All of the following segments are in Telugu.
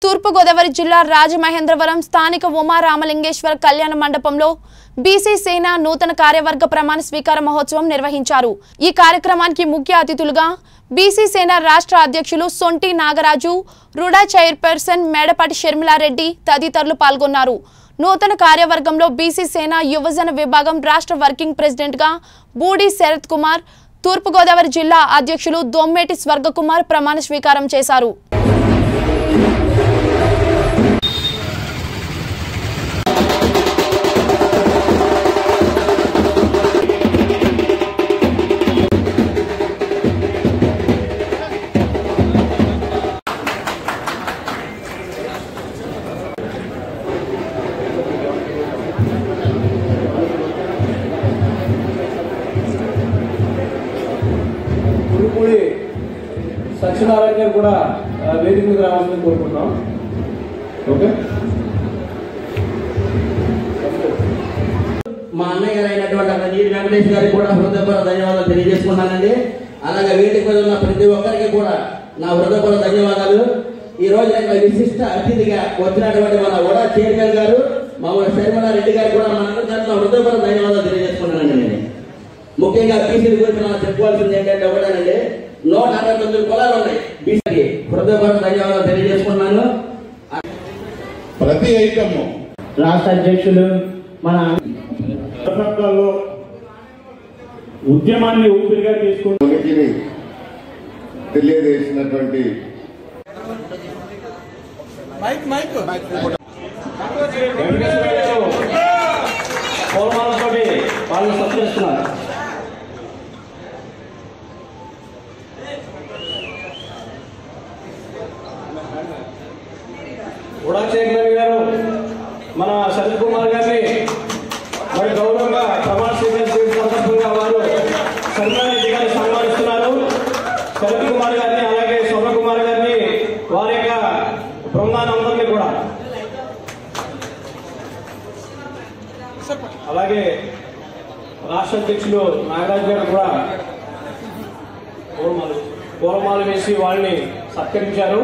తూర్పుగోదావరి జిల్లా రాజమహేంద్రవరం స్థానిక ఉమా రామలింగేశ్వర కళ్యాణ మండపంలో బీసీ సేన నూతన కార్యవర్గ ప్రమాణ స్వీకార మహోత్సవం నిర్వహించారు ఈ కార్యక్రమానికి ముఖ్య అతిథులుగా బీసీ సేన రాష్ట్ర అధ్యక్షులు సొంటి నాగరాజు రుడా చైర్పర్సన్ మేడపాటి షర్మిలారెడ్డి తదితరులు పాల్గొన్నారు నూతన కార్యవర్గంలో బీసీ సేన యువజన విభాగం రాష్ట్ర వర్కింగ్ ప్రెసిడెంట్గా బూడి శరత్ కుమార్ తూర్పుగోదావరి జిల్లా అధ్యక్షులు దొమ్మేటి స్వర్గకుమార్ ప్రమాణ స్వీకారం చేశారు గురుపూడి సత్యనారాయణ గారు కూడా ఆ, వేదిక మీద రావాలని కోరుకుంటున్నాం ఓకే మా అన్నయ్య గారు అయినటువంటి అక్కడ నీటి వెంకటేష్ గారికి కూడా హృదయపూర్వక ధన్యవాదాలు తెలియజేసుకున్నానండి అలాగే వేదిక మీద ఉన్న ప్రతి ఒక్కరికి కూడా నా హృదయపూర్వక ధన్యవాదాలు ఈ రోజు ఇక్కడ విశిష్ట అతిథిగా వచ్చినటువంటి మన ఓడా చైర్మన్ గారు మా ఊరి శర్మల రెడ్డి గారు కూడా మన అందరి తరఫున హృదయపూర్వక ధన్యవాదాలు తెలియజేసుకున్నానండి నేను ముఖ్యంగా బీసీల గురించి మనం చెప్పుకోవాల్సింది ఏంటంటే ఒకటేనండి నూట అరవై తొమ్మిది కులాలు ఉన్నాయి బీసీకి హృదయపూర్వక ధన్యవాదాలు తెలియజేసుకున్నాను ప్రతి ఐటమ్ రాష్ట్ర అధ్యక్షులు మన దశాబ్దాల్లో ఉద్యమాన్ని ఊపిరిగా తీసుకుంటూ ఉనికిని తెలియజేసినటువంటి వెంకటేశ్వర గారు పూలమాలతోటి వాళ్ళని సత్కరిస్తున్నారు ఉడా చైర్మన్ గారు మన శరత్ కుమార్ గారిని మరి గౌరవంగా ప్రమాణ స్వీకారం చేసిన సందర్భంగా వారు శర్మారెడ్డి గారిని సన్మానిస్తున్నారు శరత్ కుమార్ గారిని అలాగే స్వర్ణ కుమార్ గారిని వారి యొక్క బృందానందరినీ కూడా అలాగే రాష్ట్ర అధ్యక్షులు నాగరాజు గారు కూడా పూలమాలు పూలమాలు వేసి వాళ్ళని సత్కరించారు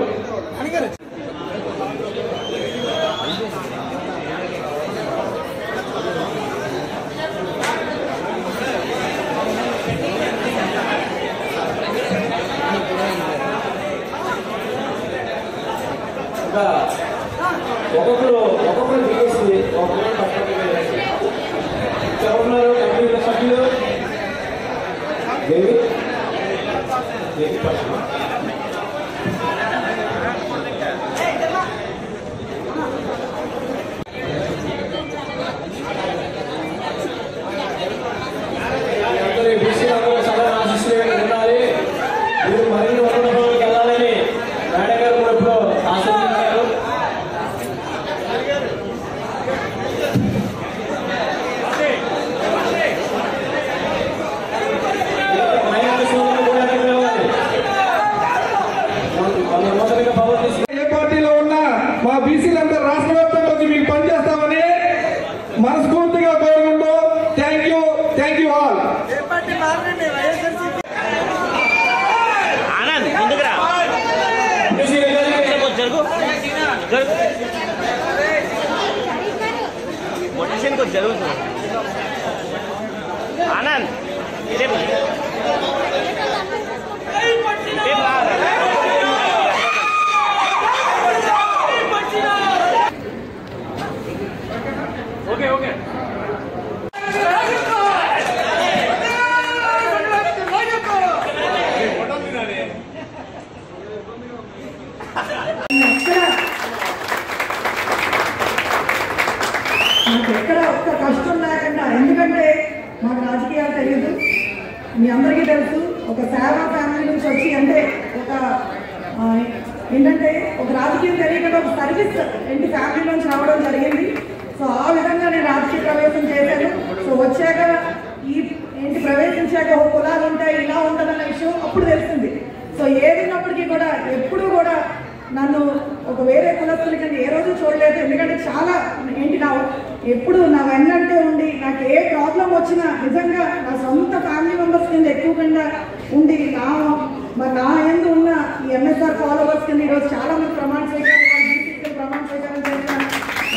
ఇంకా ఒక్కొక్కరు ఒక్కొక్కరు దిగేసింది ఒక్కొక్కరు పక్కన దిగేసింది. ఎవరున్నారు కంపెనీల సభ్యులు దేవి దేవి పక్కన. అందరూ బీసీ రంగంలో సదా ఆశిస్తులు ఉండాలి మీరు మరిన్ని వందలకు వెళ్ళాలని మేడం గారు కూడా ఇప్పుడు ఆశించారు మహిళా సోదరులు కూడా ఎక్కడికి వెళ్ళాలి మన నూతనంగా పవర్ తీసుకు ఏ పార్టీలో ఉన్నా మా బీసీలందరూ రాష్ట్ర వ్యాప్తంగా వచ్చి మీకు పనిచేస్తామని మనస్ఫూర్తిగా కోరుకుంటూ thank you thank you all Anand ముందుకురా బీసీ గారికి జరుగు జరుగు పొజిషన్ కొంచెం జరుగు ఆనంద్ ఇదే ఇదే రా. ఓకే ఓకే నాకు ఎక్కడ ఒక్క కష్టం లేకుండా ఎందుకంటే మాకు రాజకీయాలు తెలియదు మీ అందరికీ తెలుసు ఒక సేవా ఫ్యామిలీ నుంచి వచ్చి అంటే ఒక ఆ, ఏంటంటే ఒక రాజకీయం తెలియకుండా ఒక సర్వీస్ ఇంటి ఫ్యామిలీ నుంచి రావడం జరిగింది సో ఆ విధంగా నేను రాజకీయ ప్రవేశం చేశాను సో వచ్చాక ఈ ఏంటి ప్రవేశించాక ఒక కులాలు ఉంటాయి ఇలా ఉంటుందన్న విషయం అప్పుడు తెలిసింది సో ఏదిన్నప్పటికీ కూడా ఎప్పుడూ కూడా నన్ను ఒక వేరే కులస్తుల కింద ఏ రోజు చూడలేదు ఎందుకంటే చాలా ఏంటి నా ఎప్పుడు నా వెన్నంటే ఉండి నాకు ఏ ప్రాబ్లం వచ్చినా నిజంగా నా సొంత ఫ్యామిలీ మెంబర్స్ కింద ఎక్కువగా ఉండి నా మరి నా ఎందు ఉన్న ఈ ఎంఎస్ఆర్ ఫాలోవర్స్ కింద ఈరోజు చాలా మంది ప్రమాణ స్వీకారం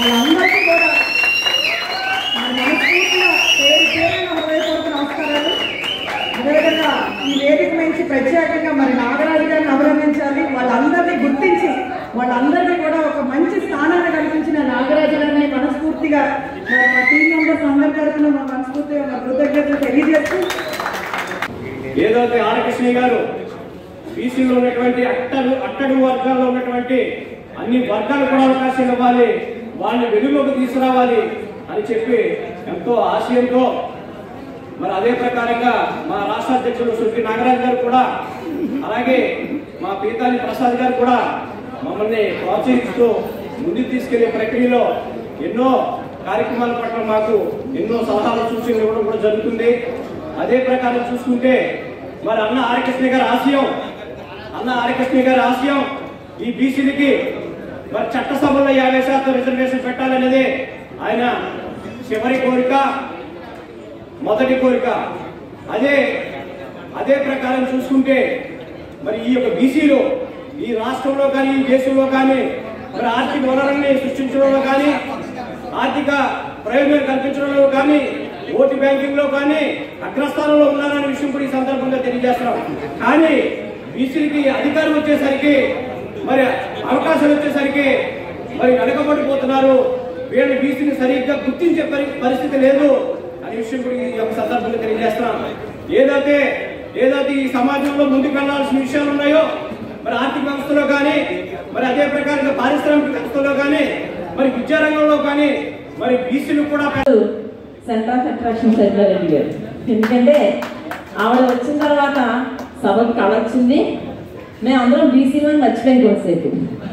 వాళ్ళందరికీ కూడా మరి మనస్ఫూర్తిగా పేరు పేరున హృదయపూర్వక నమస్కారాలు అదేవిధంగా ఈ వేదిక నుంచి ప్రత్యేకంగా మరి నాగరాజు గారిని అభినందించాలి వాళ్ళందరినీ గుర్తించి వాళ్ళందరినీ కూడా ఒక మంచి స్థానాన్ని కల్పించిన నాగరాజు గారిని మనస్ఫూర్తిగా మరి మా టీం మెంబర్స్ అందరి తరఫున మా మనస్ఫూర్తిగా మా కృతజ్ఞతలు తెలియజేస్తూ ఏదైతే ఆరకృష్ణ గారు బీసీలో ఉన్నటువంటి అట్టడు అట్టడుగు వర్గాల్లో ఉన్నటువంటి అన్ని వర్గాలు కూడా అవకాశం ఇవ్వాలి వాళ్ళని వెలుగులోకి తీసుకురావాలి అని చెప్పి ఎంతో ఆశయంతో మరి అదే ప్రకారంగా మా రాష్ట్ర అధ్యక్షుడు సుఖి నాగరాజు గారు కూడా అలాగే మా పీతాని ప్రసాద్ గారు కూడా మమ్మల్ని ప్రోత్సహిస్తూ ముందుకు తీసుకెళ్లే ప్రక్రియలో ఎన్నో కార్యక్రమాల పట్ల మాకు ఎన్నో సలహాలు సూచనలు ఇవ్వడం కూడా జరుగుతుంది అదే ప్రకారం చూసుకుంటే మరి అన్న ఆర్కృష్ణ గారి ఆశయం అన్న ఆర్కృష్ణ గారి ఆశయం ఈ బీసీలకి మరి చట్టసభలో యాభై శాతం రిజర్వేషన్ పెట్టాలనేది ఆయన చివరి కోరిక మొదటి కోరిక అదే అదే ప్రకారం చూసుకుంటే మరి ఈ యొక్క బీసీలో ఈ రాష్ట్రంలో కానీ ఈ దేశంలో కానీ మరి ఆర్థిక వనరుల్ని సృష్టించడంలో కానీ ఆర్థిక ప్రయోజనం కల్పించడంలో కానీ ఓటు బ్యాంకింగ్ లో కానీ అగ్రస్థానంలో ఉన్నారనే విషయం కూడా ఈ సందర్భంగా తెలియజేస్తున్నాం కానీ బీసీలకి అధికారం వచ్చేసరికి మరి అవకాశాలు వచ్చేసరికి మరి వెనకబడిపోతున్నారు వీళ్ళ బీసీని సరిగ్గా గుర్తించే పరి- పరిస్థితి లేదు అనే విషయం కూడా ఈ యొక్క సందర్భంగా తెలియజేస్తున్నాం ఏదైతే ఏదైతే ఈ సమాజంలో ముందుకు వెళ్లాల్సిన విషయాలు ఉన్నాయో మరి ఆర్థిక వ్యవస్థలో కానీ మరి అదే ప్రకారంగా పారిశ్రామిక వ్యవస్థలో కానీ మరి విద్యారంగంలో కానీ మరి బీసీలు కూడా పెద్ద సెంటర్ ఆఫ్ అట్రాక్షన్ రెడ్డి గారు ఎందుకంటే ఆవిడ వచ్చిన తర్వాత సభకు కళ వచ్చింది మేము అందరం బీసీలో మర్చిపోయిన కొంతసేపు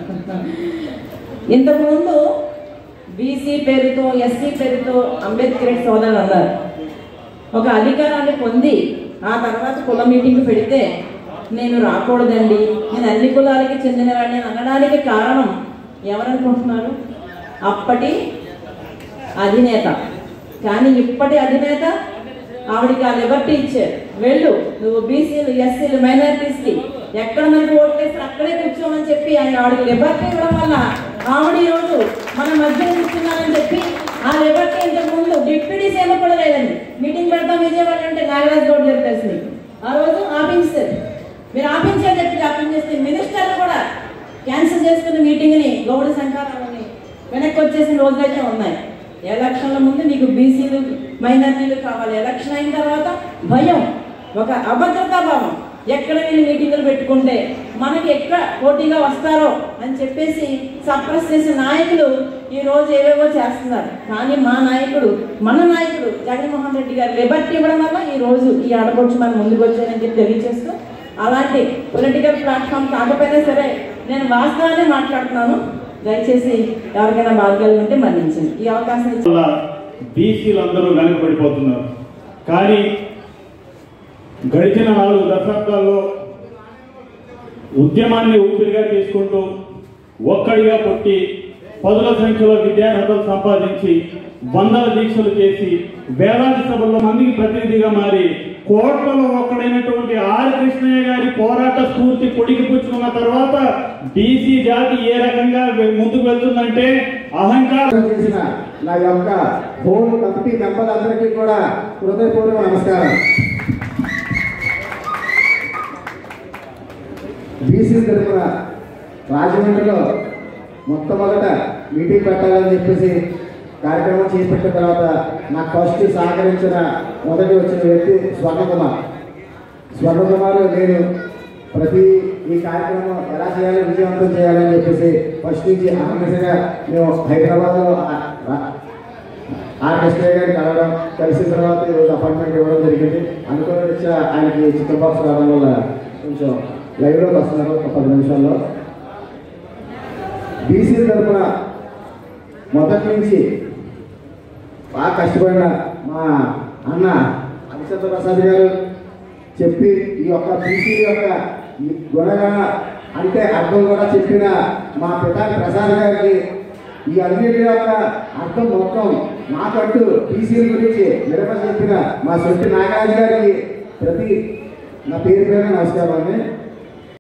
ఇంతకుముందు బీసీ పేరుతో ఎస్సీ పేరుతో అంబేద్కర్ సోదరులు అన్నారు ఒక అధికారాన్ని పొంది ఆ తర్వాత కుల మీటింగ్ పెడితే నేను రాకూడదండి నేను అన్ని కులాలకి చెందినవాడిని అని అనడానికి కారణం ఎవరనుకుంటున్నారు అప్పటి అధినేత కానీ ఇప్పటి అధినేత ఆవిడికి ఆ లిబర్టీ ఇచ్చారు వెళ్ళు నువ్వు బీసీలు ఎస్సీలు మైనారిటీస్కి ఎక్కడ మనకి ఓట్లేసి అక్కడే కూర్చోమని చెప్పి ఆయన ఆవిడకి లిబర్టీ ఇవ్వడం వల్ల ఆవిడ ఈ రోజు మన మధ్య కూర్చున్నారని చెప్పి ఆ లిబర్టీ ఇంతకు ముందు డిప్యూటీ సేవ కూడా లేదండి మీటింగ్ పెడతాం విజయవాడ అంటే నాగరాజ్ గౌడ్ గారు తెలుసు మీకు ఆ రోజు ఆపించారు మీరు ఆపించారు చెప్పి ఆపించేస్తే మినిస్టర్లు కూడా క్యాన్సిల్ చేసుకున్న మీటింగ్ని గౌడ సంఘాలని వెనక్కి వచ్చేసిన రోజులైతే ఉన్నాయి ఎలక్షన్ల ముందు నీకు బీసీలు మైనార్టీలు కావాలి ఎలక్షన్ అయిన తర్వాత భయం ఒక అభద్రతా భావం ఎక్కడ వీళ్ళు మీటింగులు పెట్టుకుంటే మనకి ఎక్కడ పోటీగా వస్తారో అని చెప్పేసి సప్రెస్ చేసిన నాయకులు ఈ రోజు ఏవేవో చేస్తున్నారు కానీ మా నాయకుడు మన నాయకుడు జగన్మోహన్ రెడ్డి గారు లిబర్టీ ఇవ్వడం వల్ల ఈ రోజు ఈ ఆడపడుచు మన ముందుకు వచ్చారని చెప్పి తెలియజేస్తూ అలాంటి పొలిటికల్ ప్లాట్ఫామ్ కాకపోయినా సరే నేను వాస్తవాన్ని మాట్లాడుతున్నాను దయచేసి ఎవరికైనా బాధ్యతలు ఉంటే మన్నించండి ఈ అవకాశం ఇచ్చి వల్ల బీసీలందరూ వెనకబడిపోతున్నారు కానీ గడిచిన నాలుగు దశాబ్దాల్లో ఉద్యమాన్ని ఊపిరిగా తీసుకుంటూ ఒక్కడిగా పుట్టి పదుల సంఖ్యలో విద్యార్హతలు సంపాదించి వందల దీక్షలు చేసి వేలాది సభల్లో మందికి ప్రతినిధిగా మారి కోట్లలో ఒక్కడైనటువంటి ఆర్ కృష్ణయ్య గారి పోరాట స్ఫూర్తి పొడికి పుచ్చుకున్న తర్వాత బీసీ జాతి ఏ రకంగా వె- ముందుకు వెళ్తుందంటే అహంకారం చేసిన నా యొక్క హోమ్ కమిటీ మెంబర్లందరికీ కూడా హృదయపూర్వక నమస్కారం బీసీ తరఫున రాజమండ్రిలో మొట్టమొదట మీటింగ్ పెట్టాలని చెప్పేసి కార్యక్రమం చేపట్టిన తర్వాత నాకు ఫస్ట్ సహకరించిన మొదటి వచ్చిన వ్యక్తి స్వర్ణకుమార్ స్వర్ణకుమార్ నేను ప్రతి ఈ కార్యక్రమం ఎలా చేయాలి విజయవంతం చేయాలని చెప్పేసి ఫస్ట్ నుంచి ఆనందంగా మేము హైదరాబాద్లో ఆ- రా- ఆర్ కృష్ణయ్య గారిని కలవడం కలిసిన తర్వాత ఈరోజు అపాయింట్మెంట్ ఇవ్వడం జరిగింది అనుకున్న రీత్యా ఆయనకి చికెన్ బాక్స్ రావడం వల్ల కొంచెం లైవ్లోకి వస్తున్నారు ఒక పది నిమిషాల్లో బీసీ తరఫున మొదటి నుంచి బాగా కష్టపడిన మా అన్న అభిషేక్ ప్రసాద్ గారు చెప్పి ఈ యొక్క బీసీ యొక్క ఈ గుణగణ అంటే అర్థం కూడా చెప్పిన మా పితాని ప్రసాద్ గారికి ఈ అన్నిటి యొక్క అర్థం మొత్తం నాకంటూ బీసీల గురించి నిరప చెప్పిన మా సొంటి నాగరాజు గారికి ప్రతి నా పేరు పేరు నమస్కారం అండి